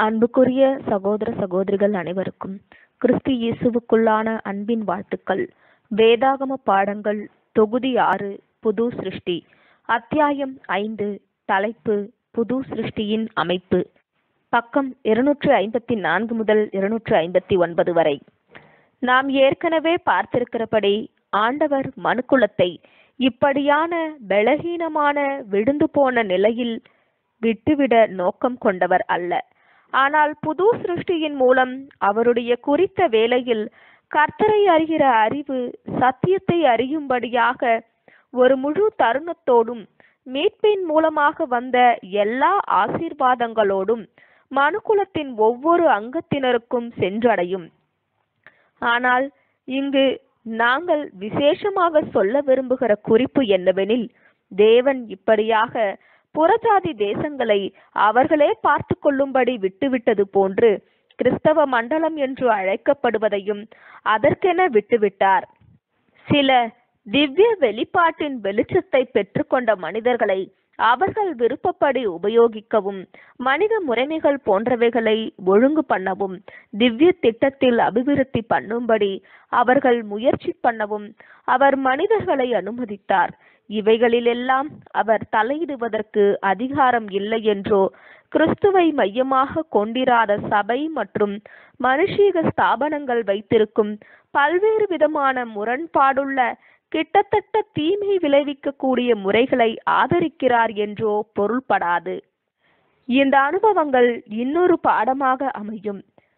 அன்புக்குரிய சகோதர சகோதரிகள் அனைவருக்கும் கிறிஸ்து இயேசுவுக்குள்ளான அன்பின் வாழ்த்துக்கள் வேதாகம பாடங்கள் தொகுதி ஆறு புது சிருஷ்டி அத்தியாயம் ஐந்து தலைப்பு புது சிருஷ்டியின் அமைப்பு பக்கம் இருநூற்று ஐம்பத்தி நான்கு முதல் இருநூற்று ஐம்பத்தி ஒன்பது வரை நாம் ஏற்கனவே பார்த்திருக்கிறபடி ஆண்டவர் மனுக்குலத்தை இப்படியான பலகீனமான விழுந்து போன நிலையில் விட்டுவிட நோக்கம் கொண்டவர் அல்ல ஆனால் புது சிருஷ்டியின் மூலம் அவருடைய குறித்த வேளையில் கர்த்தரை அறிகிற அறிவு சத்தியத்தை அறியும்படியாக ஒரு முழு தருணத்தோடும் மீட்பின் மூலமாக வந்த எல்லா ஆசீர்வாதங்களோடும் மனுக்குலத்தின் ஒவ்வொரு அங்கத்தினருக்கும் சென்றடையும் ஆனால் இங்கு நாங்கள் விசேஷமாக சொல்ல விரும்புகிற குறிப்பு என்னவெனில் தேவன் இப்படியாக புறஜாதி தேசங்களை அவர்களே பார்த்து கொள்ளும்படி விட்டுவிட்டது போன்று கிறிஸ்தவ மண்டலம் என்று அழைக்கப்படுவதையும் அதற்கென விட்டுவிட்டார் சில திவ்ய வெளிப்பாட்டின் வெளிச்சத்தை பெற்றுக்கொண்ட மனிதர்களை அவர்கள் விருப்பப்படி உபயோகிக்கவும் மனித முறைமைகள் போன்றவைகளை ஒழுங்கு பண்ணவும் திவ்ய திட்டத்தில் அபிவிருத்தி பண்ணும்படி அவர்கள் முயற்சி பண்ணவும் அவர் மனிதர்களை அனுமதித்தார் இவைகளிலெல்லாம் அவர் தலையிடுவதற்கு அதிகாரம் இல்லை என்றோ கிறிஸ்துவை மையமாக கொண்டிராத சபை மற்றும் மனுஷீக ஸ்தாபனங்கள் வைத்திருக்கும் பல்வேறு விதமான முரண்பாடுள்ள கிட்டத்தட்ட தீமை விளைவிக்கக்கூடிய முறைகளை ஆதரிக்கிறார் என்றோ பொருள்படாது இந்த அனுபவங்கள் இன்னொரு பாடமாக அமையும்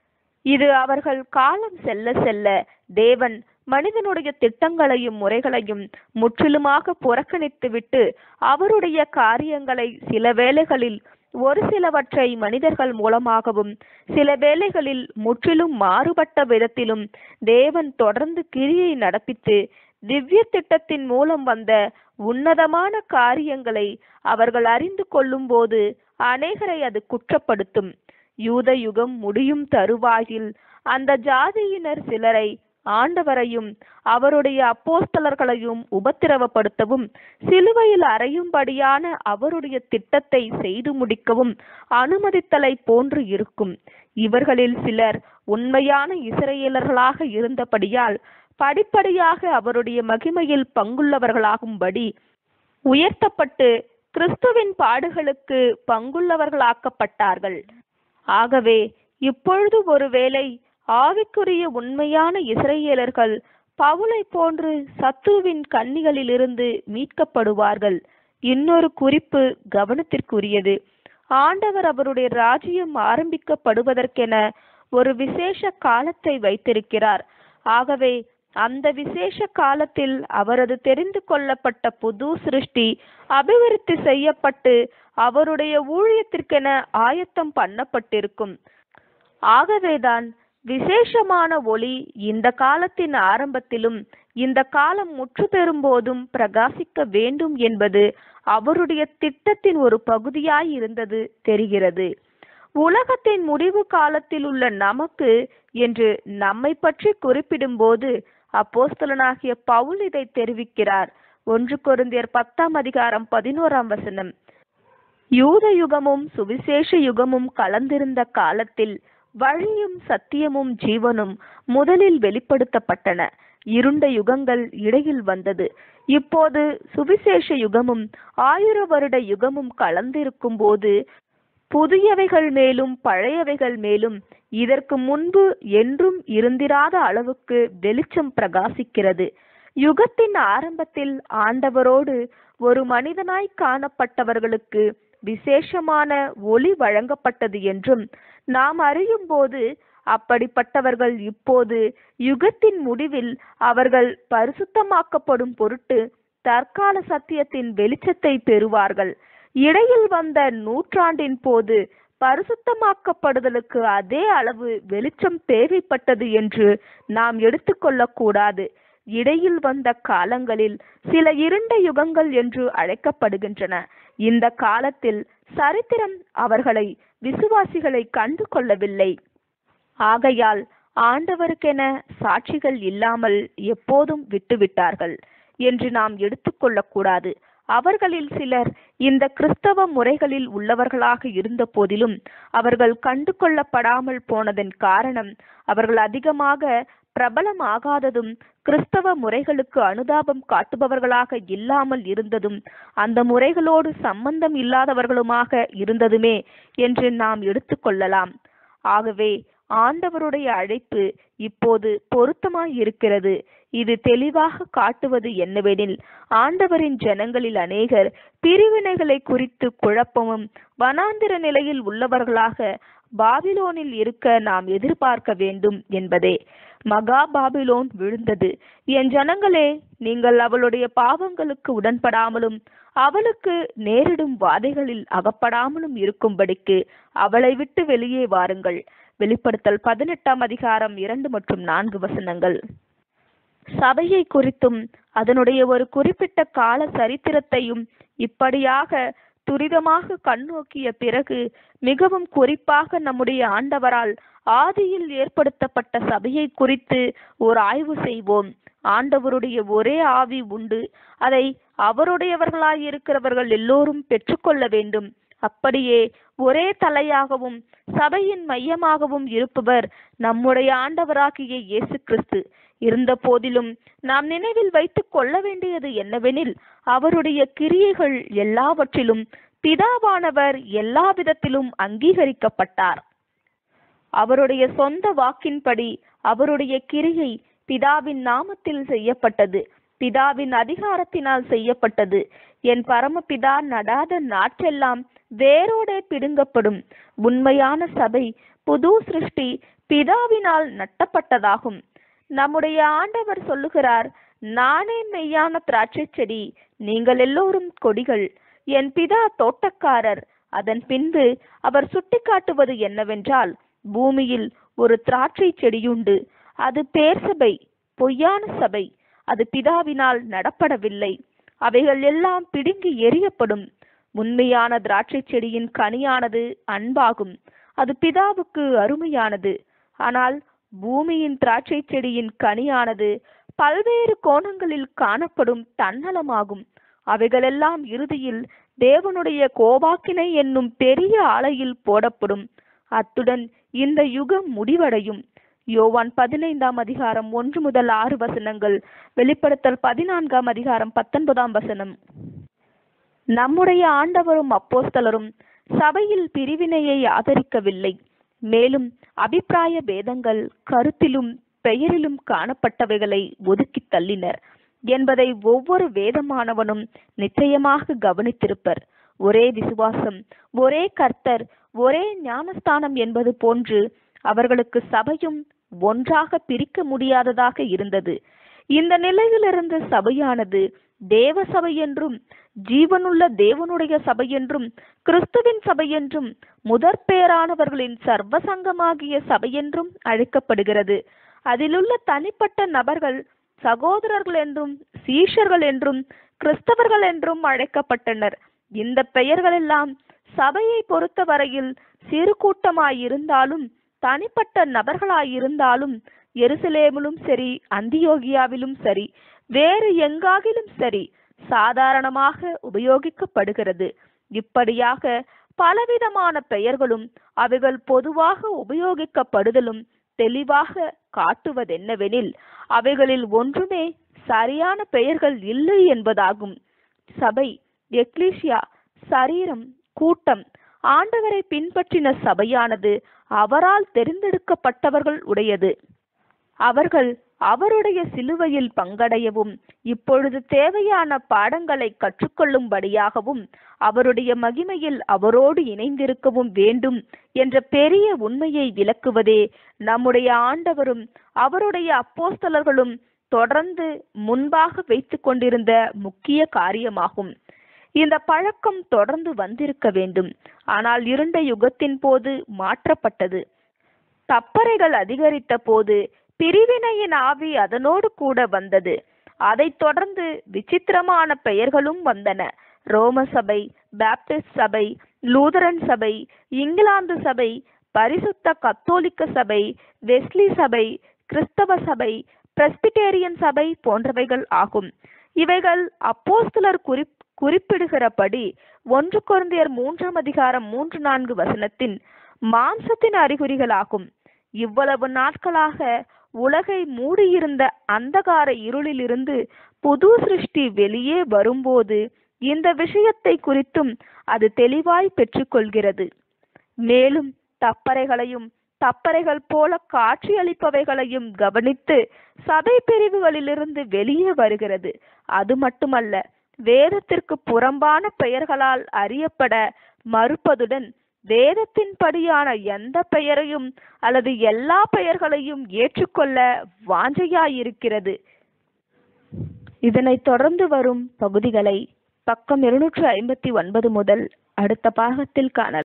இது அவர்கள் காலம் செல்ல செல்ல தேவன் மனிதனுடைய திட்டங்களையும் முறைகளையும் முற்றிலுமாக புறக்கணித்துவிட்டு அவருடைய காரியங்களை சில வேளைகளில் ஒரு சிலவற்றை மனிதர்கள் மூலமாகவும் சில வேளைகளில் முற்றிலும் மாறுபட்ட விதத்திலும் தேவன் தொடர்ந்து கிரியை நடப்பித்து திவ்ய திட்டத்தின் மூலம் வந்த உன்னதமான காரியங்களை அவர்கள் அறிந்து கொள்ளும் போது அநேகரை அது குற்றப்படுத்தும் யூத யுகம் முடியும் தருவாயில் அந்த ஜாதியினர் சிலரை ஆண்டவரையும் அவருடைய அப்போஸ்தலர்களையும் உபத்திரவப்படுத்தவும் சிலுவையில் அறையும்படியான அவருடைய திட்டத்தை செய்து முடிக்கவும் அனுமதித்தலை போன்று இருக்கும் இவர்களில் சிலர் உண்மையான இஸ்ரேலர்களாக இருந்தபடியால் படிப்படியாக அவருடைய மகிமையில் பங்குள்ளவர்களாகும்படி உயர்த்தப்பட்டு கிறிஸ்துவின் பாடுகளுக்கு பங்குள்ளவர்களாக்கப்பட்டார்கள் ஆகவே இப்பொழுது ஒருவேளை ஆவிக்குரிய உண்மையான இஸ்ரேலர்கள் பவுலை போன்று சத்துருவின் கண்ணிகளிலிருந்து மீட்கப்படுவார்கள் இன்னொரு குறிப்பு கவனத்திற்குரியது ஆண்டவர் அவருடைய ராஜ்யம் ஆரம்பிக்கப்படுவதற்கென ஒரு விசேஷ காலத்தை வைத்திருக்கிறார் ஆகவே அந்த விசேஷ காலத்தில் அவரது தெரிந்து கொள்ளப்பட்ட புது சிருஷ்டி அபிவிருத்தி செய்யப்பட்டு அவருடைய ஊழியத்திற்கென ஆயத்தம் பண்ணப்பட்டிருக்கும் ஆகவேதான் விசேஷமான ஒளி இந்த காலத்தின் ஆரம்பத்திலும் இந்த காலம் முற்று பெறும் போதும் பிரகாசிக்க வேண்டும் என்பது அவருடைய திட்டத்தின் ஒரு பகுதியாய் இருந்தது தெரிகிறது உலகத்தின் முடிவு காலத்தில் உள்ள நமக்கு என்று நம்மை பற்றி குறிப்பிடும்போது அப்போஸ்தலனாகிய பவுல் இதை தெரிவிக்கிறார் ஒன்று கொருந்தியர் பத்தாம் அதிகாரம் பதினோராம் வசனம் யூத யுகமும் சுவிசேஷ யுகமும் கலந்திருந்த காலத்தில் வழியும் சத்தியமும் ஜீவனும் முதலில் வெளிப்படுத்தப்பட்டன இருண்ட யுகங்கள் இடையில் வந்தது இப்போது சுவிசேஷ யுகமும் ஆயிர வருட யுகமும் கலந்திருக்கும் போது புதியவைகள் மேலும் பழையவைகள் மேலும் இதற்கு முன்பு என்றும் இருந்திராத அளவுக்கு வெளிச்சம் பிரகாசிக்கிறது யுகத்தின் ஆரம்பத்தில் ஆண்டவரோடு ஒரு மனிதனாய் காணப்பட்டவர்களுக்கு விசேஷமான ஒளி வழங்கப்பட்டது என்றும் நாம் அறியும் போது அப்படிப்பட்டவர்கள் இப்போது யுகத்தின் முடிவில் அவர்கள் பரிசுத்தமாக்கப்படும் பொருட்டு தற்கால சத்தியத்தின் வெளிச்சத்தை பெறுவார்கள் இடையில் வந்த நூற்றாண்டின் போது பரிசுத்தமாக்கப்படுதலுக்கு அதே அளவு வெளிச்சம் தேவைப்பட்டது என்று நாம் எடுத்துக்கொள்ளக்கூடாது இடையில் வந்த காலங்களில் சில இருண்ட யுகங்கள் என்று அழைக்கப்படுகின்றன இந்த காலத்தில் சரித்திரம் அவர்களை விசுவாசிகளை கண்டு கொள்ளவில்லை ஆகையால் ஆண்டவருக்கென சாட்சிகள் இல்லாமல் எப்போதும் விட்டுவிட்டார்கள் என்று நாம் எடுத்துக்கொள்ளக்கூடாது அவர்களில் சிலர் இந்த கிறிஸ்தவ முறைகளில் உள்ளவர்களாக இருந்த போதிலும் அவர்கள் கண்டு கொள்ளப்படாமல் போனதன் காரணம் அவர்கள் அதிகமாக பிரபலமாகாததும் கிறிஸ்தவ முறைகளுக்கு அனுதாபம் காட்டுபவர்களாக இல்லாமல் இருந்ததும் அந்த முறைகளோடு சம்பந்தம் இல்லாதவர்களுமாக இருந்ததுமே என்று நாம் எடுத்துக்கொள்ளலாம் ஆகவே ஆண்டவருடைய அழைப்பு இப்போது பொருத்தமாய் இருக்கிறது இது தெளிவாக காட்டுவது என்னவெனில் ஆண்டவரின் ஜனங்களில் அநேகர் பிரிவினைகளை குறித்து குழப்பமும் வனாந்திர நிலையில் உள்ளவர்களாக பாபிலோனில் இருக்க நாம் எதிர்பார்க்க வேண்டும் என்பதே மகா பாபிலோன் விழுந்தது என் ஜனங்களே நீங்கள் அவளுடைய பாவங்களுக்கு உடன்படாமலும் அவளுக்கு நேரிடும் வாதைகளில் அகப்படாமலும் இருக்கும்படிக்கு அவளை விட்டு வெளியே வாருங்கள் வெளிப்படுத்தல் பதினெட்டாம் அதிகாரம் இரண்டு மற்றும் நான்கு வசனங்கள் சபையை குறித்தும் அதனுடைய ஒரு குறிப்பிட்ட கால சரித்திரத்தையும் இப்படியாக துரிதமாக கண்ணோக்கிய பிறகு மிகவும் குறிப்பாக நம்முடைய ஆண்டவரால் ஆதியில் ஏற்படுத்தப்பட்ட சபையை குறித்து ஒரு ஆய்வு செய்வோம் ஆண்டவருடைய ஒரே ஆவி உண்டு அதை அவருடையவர்களாய் இருக்கிறவர்கள் எல்லோரும் பெற்றுக்கொள்ள வேண்டும் அப்படியே ஒரே தலையாகவும் சபையின் மையமாகவும் இருப்பவர் நம்முடைய ஆண்டவராகிய இயேசு கிறிஸ்து இருந்த போதிலும் நாம் நினைவில் வைத்துக் கொள்ள வேண்டியது என்னவெனில் அவருடைய கிரியைகள் எல்லாவற்றிலும் பிதாவானவர் எல்லா விதத்திலும் அங்கீகரிக்கப்பட்டார் அவருடைய சொந்த வாக்கின்படி அவருடைய கிரியை பிதாவின் நாமத்தில் செய்யப்பட்டது பிதாவின் அதிகாரத்தினால் செய்யப்பட்டது என் பரமபிதா நடாத நாற்றெல்லாம் வேரோடே பிடுங்கப்படும் உண்மையான சபை புது சிருஷ்டி பிதாவினால் நட்டப்பட்டதாகும் நம்முடைய ஆண்டவர் சொல்லுகிறார் நானே மெய்யான திராட்சை செடி நீங்கள் எல்லோரும் கொடிகள் என் பிதா தோட்டக்காரர் அதன் பின்பு அவர் சுட்டிக்காட்டுவது என்னவென்றால் பூமியில் ஒரு திராட்சை செடியுண்டு அது பேர் சபை பொய்யான சபை அது பிதாவினால் நடப்படவில்லை அவைகள் எல்லாம் பிடுங்கி எரியப்படும் உண்மையான திராட்சை செடியின் கனியானது அன்பாகும் அது பிதாவுக்கு அருமையானது ஆனால் பூமியின் திராட்சை செடியின் கனியானது பல்வேறு கோணங்களில் காணப்படும் தன்னலமாகும் அவைகளெல்லாம் இறுதியில் தேவனுடைய கோபாக்கினை என்னும் பெரிய ஆலையில் போடப்படும் அத்துடன் இந்த யுகம் முடிவடையும் யோவான் பதினைந்தாம் அதிகாரம் ஒன்று முதல் ஆறு வசனங்கள் வெளிப்படுத்தல் பதினான்காம் அதிகாரம் பத்தொன்பதாம் வசனம் நம்முடைய ஆண்டவரும் அப்போஸ்தலரும் சபையில் பிரிவினையை ஆதரிக்கவில்லை மேலும் அபிப்பிராய பேதங்கள் கருத்திலும் பெயரிலும் காணப்பட்டவைகளை ஒதுக்கி தள்ளினர் என்பதை ஒவ்வொரு வேதமானவனும் நிச்சயமாக கவனித்திருப்பர் ஒரே விசுவாசம் ஒரே கர்த்தர் ஒரே ஞானஸ்தானம் என்பது போன்று அவர்களுக்கு சபையும் ஒன்றாக பிரிக்க முடியாததாக இருந்தது இந்த நிலையிலிருந்து சபையானது தேவ சபை என்றும் ஜீவனுள்ள தேவனுடைய சபை என்றும் கிறிஸ்துவின் சபை என்றும் முதற் பேரானவர்களின் சர்வசங்கமாகிய சபை என்றும் அழைக்கப்படுகிறது அதிலுள்ள தனிப்பட்ட நபர்கள் சகோதரர்கள் என்றும் சீஷர்கள் என்றும் கிறிஸ்தவர்கள் என்றும் அழைக்கப்பட்டனர் இந்த பெயர்களெல்லாம் சபையை பொறுத்தவரையில் சிறு கூட்டமாயிருந்தாலும் தனிப்பட்ட நபர்களாயிருந்தாலும் எருசலேமிலும் சரி அந்தியோகியாவிலும் சரி வேறு எங்காகிலும் சரி சாதாரணமாக உபயோகிக்கப்படுகிறது இப்படியாக பலவிதமான பெயர்களும் அவைகள் பொதுவாக உபயோகிக்கப்படுதலும் தெளிவாக காட்டுவதென்னவெனில் அவைகளில் ஒன்றுமே சரியான பெயர்கள் இல்லை என்பதாகும் சபை எக்லீசியா சரீரம் கூட்டம் ஆண்டவரை பின்பற்றின சபையானது அவரால் தெரிந்தெடுக்கப்பட்டவர்கள் உடையது அவர்கள் அவருடைய சிலுவையில் பங்கடையவும் இப்பொழுது தேவையான பாடங்களை கற்றுக்கொள்ளும்படியாகவும் அவருடைய மகிமையில் அவரோடு இணைந்திருக்கவும் வேண்டும் என்ற பெரிய உண்மையை விளக்குவதே நம்முடைய ஆண்டவரும் அவருடைய அப்போஸ்தலர்களும் தொடர்ந்து முன்பாக வைத்துக் கொண்டிருந்த முக்கிய காரியமாகும் இந்த பழக்கம் தொடர்ந்து வந்திருக்க வேண்டும் ஆனால் இருண்ட யுகத்தின் போது மாற்றப்பட்டது தப்பறைகள் அதிகரித்த போது பிரிவினையின் ஆவி அதனோடு கூட வந்தது அதைத் தொடர்ந்து விசித்திரமான பெயர்களும் வந்தன ரோம சபை பாப்டிஸ்ட் சபை லூதரன் சபை இங்கிலாந்து சபை பரிசுத்த கத்தோலிக்க சபை வெஸ்லி சபை கிறிஸ்தவ சபை பிரஸ்பிடேரியன் சபை போன்றவைகள் ஆகும் இவைகள் அப்போஸ்தலர் குறி குறிப்பிடுகிறபடி ஒன்று குழந்தையர் மூன்றாம் அதிகாரம் மூன்று நான்கு வசனத்தின் மாம்சத்தின் அறிகுறிகளாகும் இவ்வளவு நாட்களாக உலகை மூடியிருந்த அந்தகார இருளிலிருந்து புது சிருஷ்டி வெளியே வரும்போது இந்த விஷயத்தை குறித்தும் அது தெளிவாய் பெற்றுக்கொள்கிறது மேலும் தப்பறைகளையும் தப்பறைகள் போல காட்சியளிப்பவைகளையும் கவனித்து சபை பிரிவுகளிலிருந்து வெளியே வருகிறது அது மட்டுமல்ல வேதத்திற்கு புறம்பான பெயர்களால் அறியப்பட மறுப்பதுடன் வேதத்தின்படியான எந்த பெயரையும் அல்லது எல்லா பெயர்களையும் ஏற்றுக்கொள்ள வாஞ்சையாயிருக்கிறது இதனைத் தொடர்ந்து வரும் பகுதிகளை பக்கம் இருநூற்று ஐம்பத்தி ஒன்பது முதல் அடுத்த பாகத்தில் காணலாம்